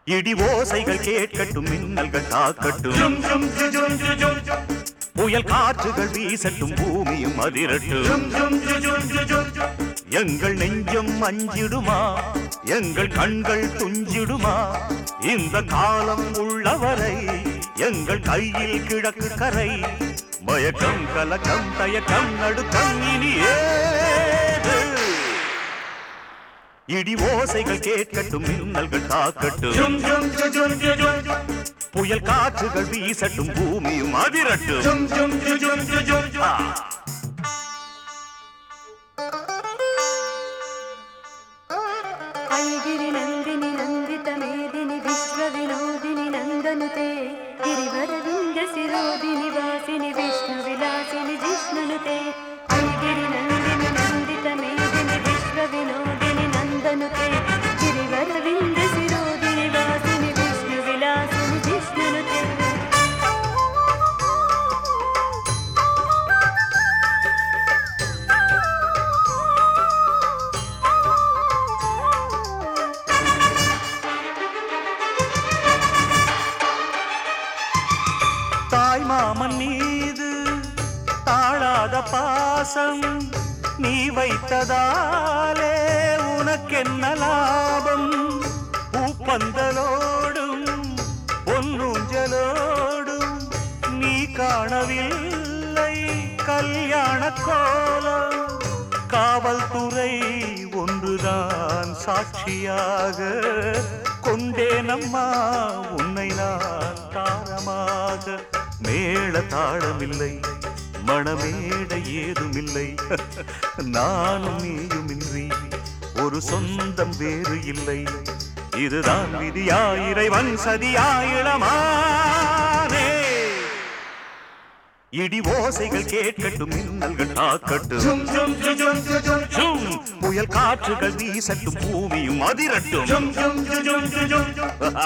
இடி ஓசைகள் கேட்கட்டும் மின்னல்கள் தாக்கட்டும் ஜும் ஜும் ஜு ஜும் ஜு ஜும் ஜும் புயல் காற்றுகள் வீசட்டும் பூமியும் அதிரட்டும் ஜும் ஜும் ஜு ஜும் ஜு ஜும் ஜும் எங்கள் நெஞ்சம் அஞ்சிடுமா எங்கள் கண்கள் துஞ்சிடுமா இந்த காலம் உள்ளவரை எங்கள் கையில் கிழக்கு கரை மயக்கம் கலக்கம் தயக்கம் நடுக்கம் இனி ஏது இடி ஓசைகள் கேட்கட்டும் மின்னல்கள் தாக்கட்டும் ஜும் ஜும் ஜு ஜும் ஜு ஜும் ஜும் புயல் காற்றுகள் வீசட்டும் பூமியும் அதிரட்டும் ஜும் ஜும் ஜு ஜும் ஜு ஜும் ஜும் ஆ. ऐगिरि नन्दिनि नन्दित मेदिनि विश्वविनोदिनि नन्दनुते गिरिवरविन्द शिरोदिनि वासिनि विष्णुविलासिनि जिष्णुनुते ऐगिरि नन्दिनि नन्दित मेदिनि विश्वविनोदिनि नन्दनुते गिरिवरविन्द शिरोदिनि वासिनि विष्णुविलासिनि जिष्णुनुते தாய் மாமன் மீது தாழாத பாசம் நீ வைத்ததாலே உனக்கென்ன லாபம் பூப்பந்தலோடும் பொன்னூஞ்சலோடும் நீ காணவில்லை கல்யாண கோலம் காவல்துறை ஒன்றுதான் சாட்சியாக கொண்டேனம்மா உன்னை நான் தாரமாக மேள தாளமில்லை மணமேட ஏதுமில்லை நானும் நீயுமின்றி ஒரு சொந்தம் வேறு இல்லை இதுதான் விதியா இறைவன் சதியா இளமானே இடி ஓசைகள் கேட்கட்டும் மின்னல்கள் தாக்கட்டும் ஜும் ஜும் ஜு ஜும் ஜு ஜும் ஜும் ஜும். புயல் காற்றுகள் வீசட்டும் பூமியும் அதிரட்டும் ஜும் ஜும் ஜு ஜும் ஜு ஜும் ஜும்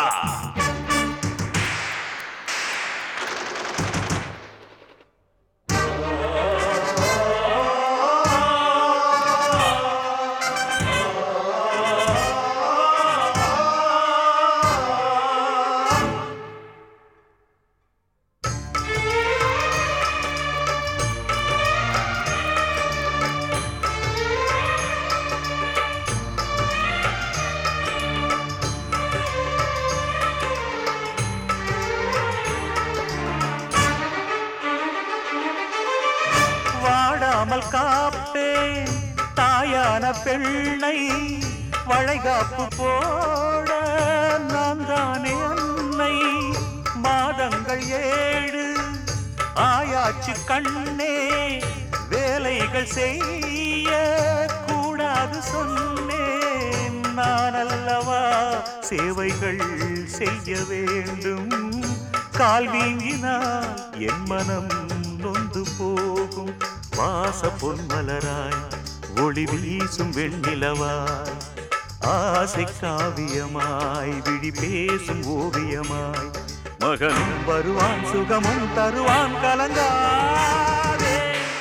வாடாமல் காப்பேன் தாயான பெண்ணை வளைகாப்பு போட நான் தானே அன்னை மாதங்கள் ஏழு ஆயாச்சு கண்ணே வேலைகள் செய்ய கூடாது சொன்னேன் நான் அல்லவா சேவைகள் செய்ய வேண்டும் கால் வீங்கினால் என் மனம் நொந்து போகும் வாச பொன்மலராய் ஒளி வீசும் வெண்ணிலவாய் ஆசை காவியமாய் விழி பேசும் ஓவியமாய் மகனும் வருவான் சுகமும் தருவான் கலங்காதே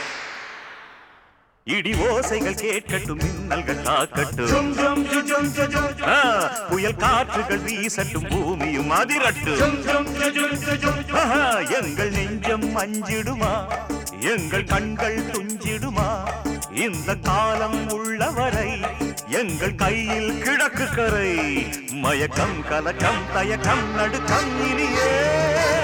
இடி ஓசைகள் கேட்கட்டும் மின்னல்கள் தாக்கட்டும் ஜும் ஜும் ஜு ஜும் ஜு ஜும் ஜும் ஆ, புயல் காற்றுகள் வீசட்டும் பூமியும் அதிரட்டும் ஜும் ஜும் ஜு ஜும் ஜு ஜும் ஜும் ஆஹா, எங்கள் நெஞ்சம் அஞ்சிடுமா எங்கள் கண்கள் துஞ்சிடுமா இந்த காலம் உள்ளவரை எங்கள் கையில் கிழக்கு கரை மயக்கம் கலக்கம் தயக்கம் நடுக்கம் இனியே